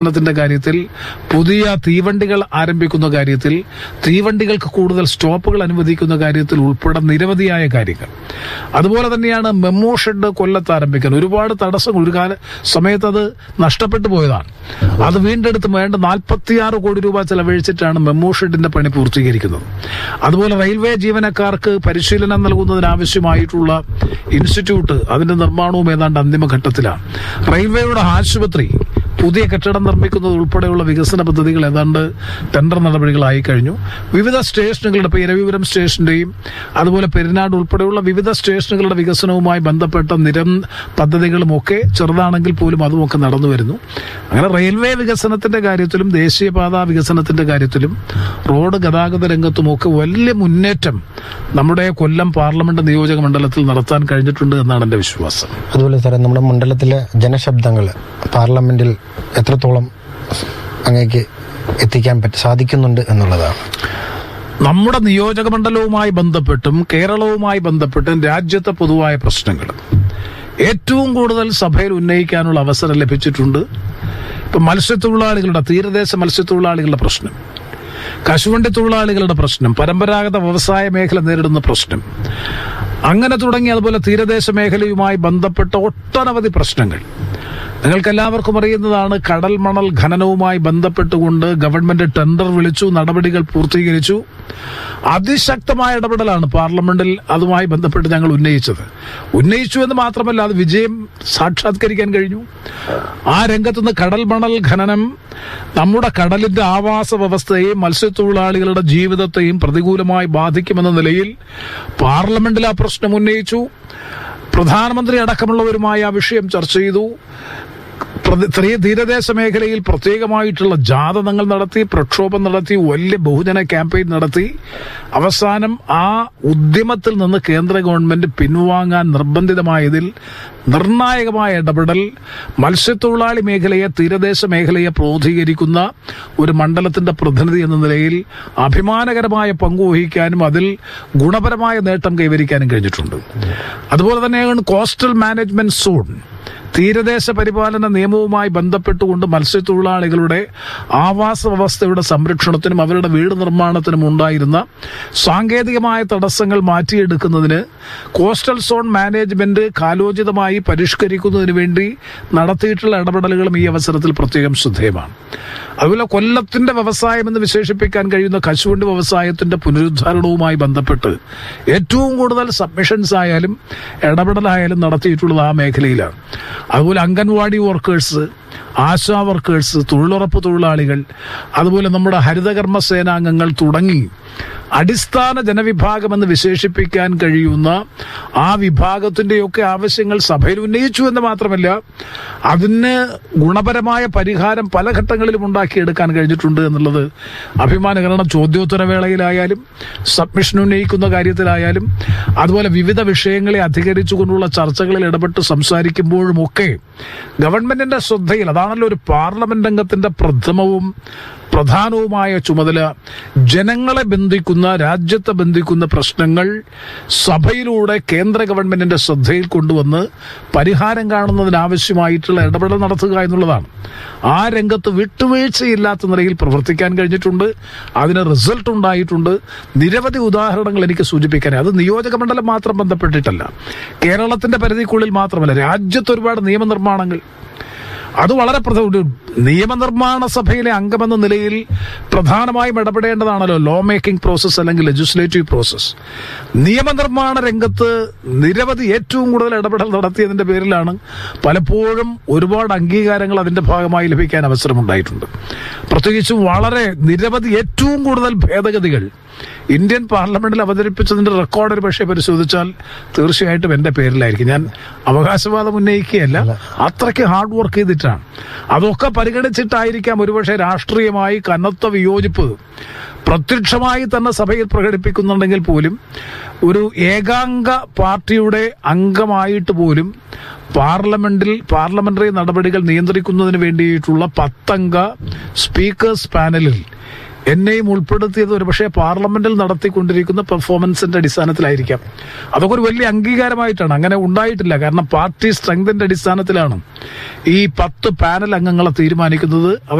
ത്തിന്റെ കാര്യത്തിൽ പുതിയ തീവണ്ടികൾ ആരംഭിക്കുന്ന കാര്യത്തിൽ തീവണ്ടികൾക്ക് കൂടുതൽ സ്റ്റോപ്പുകൾ അനുവദിക്കുന്ന കാര്യത്തിൽ ഉൾപ്പെടെ നിരവധിയായ കാര്യങ്ങൾ അതുപോലെ തന്നെയാണ് മെമ്മോ ഷെഡ് കൊല്ലത്ത് ആരംഭിക്കാൻ ഒരുപാട് തടസ്സങ്ങൾ ഒരു കാല സമയത്ത് അത് നഷ്ടപ്പെട്ടു പോയതാണ് അത് വീണ്ടെടുത്ത് വേണ്ട നാൽപ്പത്തിയാറ് കോടി രൂപ ചെലവഴിച്ചിട്ടാണ് മെമ്മോ ഷെഡിന്റെ പണി പൂർത്തീകരിക്കുന്നത് അതുപോലെ റെയിൽവേ ജീവനക്കാർക്ക് പരിശീലനം നൽകുന്നതിനാവശ്യമായിട്ടുള്ള ഇൻസ്റ്റിറ്റ്യൂട്ട് അതിന്റെ നിർമ്മാണവും ഏതാണ്ട് അന്തിമഘട്ടത്തിലാണ് റെയിൽവേയുടെ ആശുപത്രി പുതിയ കെട്ടിടം നിർമ്മിക്കുന്നത് ഉൾപ്പെടെയുള്ള വികസന പദ്ധതികൾ ഏതാണ്ട് ടെൻഡർ നടപടികളായി കഴിഞ്ഞു വിവിധ സ്റ്റേഷനുകളുടെ ഇപ്പോൾ ഇരവിപുരം സ്റ്റേഷന്റെയും അതുപോലെ പെരിനാട് ഉൾപ്പെടെയുള്ള വിവിധ സ്റ്റേഷനുകളുടെ വികസനവുമായി ബന്ധപ്പെട്ട നിരം പദ്ധതികളുമൊക്കെ ചെറുതാണെങ്കിൽ പോലും അതുമൊക്കെ നടന്നു വരുന്നു അങ്ങനെ റെയിൽവേ വികസനത്തിന്റെ കാര്യത്തിലും ദേശീയപാത വികസനത്തിന്റെ കാര്യത്തിലും റോഡ് ഗതാഗത രംഗത്തുമൊക്കെ വലിയ മുന്നേറ്റം നമ്മുടെ കൊല്ലം പാർലമെന്റ് നിയോജക മണ്ഡലത്തിൽ നടത്താൻ കഴിഞ്ഞിട്ടുണ്ട് എന്നാണ് എന്റെ വിശ്വാസം അതുപോലെ സാറേ നമ്മുടെ മണ്ഡലത്തിലെ ജനശബ്ദങ്ങൾ പാർലമെന്റിൽ എത്രത്തോളം അങ്ങേക്ക് എത്തിക്കാൻ പറ്റ സാധിക്കുന്നുണ്ട് എന്നുള്ളതാണ് നമ്മുടെ നിയോജക മണ്ഡലവുമായി ബന്ധപ്പെട്ടും കേരളവുമായി ബന്ധപ്പെട്ടും രാജ്യത്തെ പൊതുവായ പ്രശ്നങ്ങൾ ഏറ്റവും കൂടുതൽ സഭയിൽ ഉന്നയിക്കാനുള്ള അവസരം ലഭിച്ചിട്ടുണ്ട് ഇപ്പൊ മത്സ്യത്തൊഴിലാളികളുടെ തീരദേശ മത്സ്യത്തൊഴിലാളികളുടെ പ്രശ്നം കശുവണ്ടി തൊഴിലാളികളുടെ പ്രശ്നം പരമ്പരാഗത വ്യവസായ മേഖല നേരിടുന്ന പ്രശ്നം അങ്ങനെ തുടങ്ങി അതുപോലെ തീരദേശ മേഖലയുമായി ബന്ധപ്പെട്ട ഒട്ടനവധി പ്രശ്നങ്ങൾ നിങ്ങൾക്കെല്ലാവർക്കും അറിയുന്നതാണ് കടൽ മണൽ ഖനനവുമായി ബന്ധപ്പെട്ടുകൊണ്ട് ഗവൺമെന്റ് ടെൻഡർ വിളിച്ചു നടപടികൾ പൂർത്തീകരിച്ചു അതിശക്തമായ ഇടപെടലാണ് പാർലമെന്റിൽ അതുമായി ബന്ധപ്പെട്ട് ഞങ്ങൾ ഉന്നയിച്ചത് ഉന്നയിച്ചു എന്ന് മാത്രമല്ല അത് വിജയം സാക്ഷാത്കരിക്കാൻ കഴിഞ്ഞു ആ രംഗത്തുനിന്ന് കടൽ മണൽ ഖനനം നമ്മുടെ കടലിന്റെ ആവാസ വ്യവസ്ഥയെയും മത്സ്യത്തൊഴിലാളികളുടെ ജീവിതത്തെയും പ്രതികൂലമായി ബാധിക്കുമെന്ന നിലയിൽ പാർലമെന്റിൽ ആ പ്രശ്നം ഉന്നയിച്ചു പ്രധാനമന്ത്രി അടക്കമുള്ളവരുമായി ആ വിഷയം ചർച്ച ചെയ്തു പ്രതി- ത്രീ- തീരദേശ മേഖലയിൽ പ്രത്യേകമായിട്ടുള്ള ജാഥ ഞങ്ങൾ നടത്തി പ്രക്ഷോഭം നടത്തി വലിയ ബഹുജന ക്യാമ്പയിൻ നടത്തി അവസാനം ആ ഉദ്യമത്തിൽ നിന്ന് കേന്ദ്ര ഗവൺമെന്റ് പിൻവാങ്ങാൻ നിർബന്ധിതമായതിൽ നിർണായകമായ ഇടപെടൽ മത്സ്യത്തൊഴിലാളി മേഖലയെ തീരദേശ മേഖലയെ പ്രോധീകരിക്കുന്ന ഒരു മണ്ഡലത്തിന്റെ പ്രതിനിധി എന്ന നിലയിൽ അഭിമാനകരമായ പങ്കുവഹിക്കാനും അതിൽ ഗുണപരമായ നേട്ടം കൈവരിക്കാനും കഴിഞ്ഞിട്ടുണ്ട് അതുപോലെ തന്നെയാണ് കോസ്റ്റൽ മാനേജ്മെന്റ് സോൺ തീരദേശ പരിപാലന നിയമവുമായി ബന്ധപ്പെട്ടുകൊണ്ട് മത്സ്യത്തൊഴിലാളികളുടെ ആവാസ വ്യവസ്ഥയുടെ സംരക്ഷണത്തിനും അവരുടെ വീട് നിർമ്മാണത്തിനും ഉണ്ടായിരുന്ന സാങ്കേതികമായ തടസ്സങ്ങൾ മാറ്റിയെടുക്കുന്നതിന് കോസ്റ്റൽ സോൺ മാനേജ്മെന്റ് കാലോചിതമായി പരിഷ്കരിക്കുന്നതിന് വേണ്ടി നടത്തിയിട്ടുള്ള ഇടപെടലുകളും ഈ അവസരത്തിൽ പ്രത്യേകം ശ്രദ്ധേയമാണ് അതുപോലെ കൊല്ലത്തിന്റെ വ്യവസായം എന്ന് വിശേഷിപ്പിക്കാൻ കഴിയുന്ന കശുവണ്ടി വ്യവസായത്തിന്റെ പുനരുദ്ധാരണവുമായി ബന്ധപ്പെട്ട് ഏറ്റവും കൂടുതൽ സബ്മിഷൻസ് ആയാലും ഇടപെടലായാലും നടത്തിയിട്ടുള്ളത് ആ മേഖലയിലാണ് അതുപോലെ അംഗൻവാടി വർക്കേഴ്സ് ആശാ വർക്കേഴ്സ് തൊഴിലുറപ്പ് തൊഴിലാളികൾ അതുപോലെ നമ്മുടെ ഹരിതകർമ്മ സേനാംഗങ്ങൾ തുടങ്ങി അടിസ്ഥാന ജനവിഭാഗം എന്ന് വിശേഷിപ്പിക്കാൻ കഴിയുന്ന ആ വിഭാഗത്തിന്റെയൊക്കെ ആവശ്യങ്ങൾ സഭയിൽ ഉന്നയിച്ചു എന്ന് മാത്രമല്ല അതിന് ഗുണപരമായ പരിഹാരം പല ഘട്ടങ്ങളിലും ഉണ്ടാക്കിയെടുക്കാൻ കഴിഞ്ഞിട്ടുണ്ട് എന്നുള്ളത് അഭിമാനകരണം ചോദ്യോത്തര വേളയിലായാലും സബ്മിഷൻ ഉന്നയിക്കുന്ന കാര്യത്തിലായാലും അതുപോലെ വിവിധ വിഷയങ്ങളെ അധികരിച്ചുകൊണ്ടുള്ള ചർച്ചകളിൽ ഇടപെട്ട് സംസാരിക്കുമ്പോഴും ഒക്കെ ഗവൺമെന്റിന്റെ ശ്രദ്ധയിൽ അതാണല്ലോ ഒരു പാർലമെന്റ് അംഗത്തിന്റെ പ്രഥമവും പ്രധാനവുമായ ചുമതല ജനങ്ങളെ ബന്ധിക്കുന്ന രാജ്യത്തെ ബന്ധിക്കുന്ന പ്രശ്നങ്ങൾ സഭയിലൂടെ കേന്ദ്ര ഗവൺമെന്റിന്റെ ശ്രദ്ധയിൽ കൊണ്ടുവന്ന് പരിഹാരം കാണുന്നതിനാവശ്യമായിട്ടുള്ള ഇടപെടൽ നടത്തുക എന്നുള്ളതാണ് ആ രംഗത്ത് വിട്ടുവീഴ്ചയില്ലാത്ത നിലയിൽ പ്രവർത്തിക്കാൻ കഴിഞ്ഞിട്ടുണ്ട് അതിന് റിസൾട്ട് ഉണ്ടായിട്ടുണ്ട് നിരവധി ഉദാഹരണങ്ങൾ എനിക്ക് സൂചിപ്പിക്കാൻ അത് നിയോജക മണ്ഡലം മാത്രം ബന്ധപ്പെട്ടിട്ടല്ല കേരളത്തിന്റെ പരിധിക്കുള്ളിൽ മാത്രമല്ല രാജ്യത്ത് ഒരുപാട് നിയമനിർമ്മാണങ്ങൾ അത് വളരെ പ്രധ- ഒരു നിയമനിർമ്മാണ സഭയിലെ അംഗമെന്ന നിലയിൽ പ്രധാനമായും ഇടപെടേണ്ടതാണല്ലോ ലോ മേക്കിംഗ് പ്രോസസ്സ് അല്ലെങ്കിൽ ലെജിസ്ലേറ്റീവ് പ്രോസസ്സ് നിയമനിർമ്മാണ രംഗത്ത് നിരവധി ഏറ്റവും കൂടുതൽ ഇടപെടൽ നടത്തിയതിന്റെ പേരിലാണ് പലപ്പോഴും ഒരുപാട് അംഗീകാരങ്ങൾ അതിന്റെ ഭാഗമായി ലഭിക്കാൻ അവസരമുണ്ടായിട്ടുണ്ട് പ്രത്യേകിച്ചും വളരെ നിരവധി ഏറ്റവും കൂടുതൽ ഭേദഗതികൾ ഇന്ത്യൻ പാർലമെന്റിൽ അവതരിപ്പിച്ചതിന്റെ റെക്കോർഡ് ഒരു പക്ഷേ പരിശോധിച്ചാൽ തീർച്ചയായിട്ടും എന്റെ പേരിലായിരിക്കും ഞാൻ അവകാശവാദം ഉന്നയിക്കുകയല്ല അത്രയ്ക്ക് ഹാർഡ് വർക്ക് ചെയ്തിട്ടാണ് അതൊക്കെ പരിഗണിച്ചിട്ടായിരിക്കാം ഒരുപക്ഷെ രാഷ്ട്രീയമായി കനത്ത വിയോജിപ്പ് പ്രത്യക്ഷമായി തന്നെ സഭയിൽ പ്രകടിപ്പിക്കുന്നുണ്ടെങ്കിൽ പോലും ഒരു ഏകാംഗ പാർട്ടിയുടെ അംഗമായിട്ട് പോലും പാർലമെന്റിൽ പാർലമെന്ററി നടപടികൾ നിയന്ത്രിക്കുന്നതിന് വേണ്ടിയിട്ടുള്ള പത്തംഗ സ്പീക്കേഴ്സ് പാനലിൽ എന്നെയും ഉൾപ്പെടുത്തിയത് ഒരുപക്ഷെ പാർലമെന്റിൽ നടത്തിക്കൊണ്ടിരിക്കുന്ന പെർഫോമൻസിന്റെ അടിസ്ഥാനത്തിലായിരിക്കാം അതൊക്കെ ഒരു വലിയ അംഗീകാരമായിട്ടാണ് അങ്ങനെ ഉണ്ടായിട്ടില്ല കാരണം പാർട്ടി സ്ട്രെങ്തിന്റെ അടിസ്ഥാനത്തിലാണ് ഈ പത്ത് പാനൽ അംഗങ്ങളെ തീരുമാനിക്കുന്നത് അവർ